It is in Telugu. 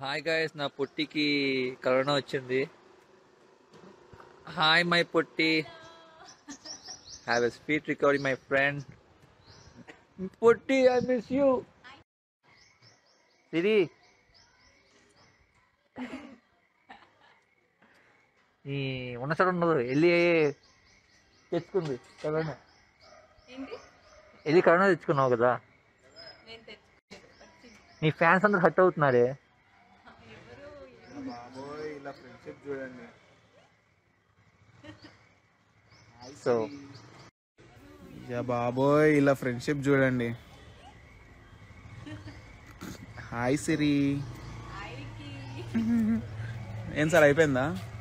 హాయ్ గాయస్ నా పొట్టికి కరోనా వచ్చింది హాయ్ మై పొట్టి have a speed recovery my friend పొట్టి ఐ మిస్ యూ సిరి ఈ ఉన్న చోట ఉండదు వెళ్ళి తెచ్చుకుంది కరోనా ఏంటి వెళ్ళి కరోనా తెచ్చుకున్నావు కదా నేను తెచ్చుకోలేదు వచ్చింది నీ ఫ్యాన్స్ అందరు హట్ అవుతున్నారే ఎవరు బాబోయ్ ఇలా ఫ్రెండ్షిప్ చూడండి సో యా బాబోయ్ ఇలా ఫ్రెండ్షిప్ చూడండి హాయ్ సిరి హాయ్కి ఏం సార్ అయిపోయిందా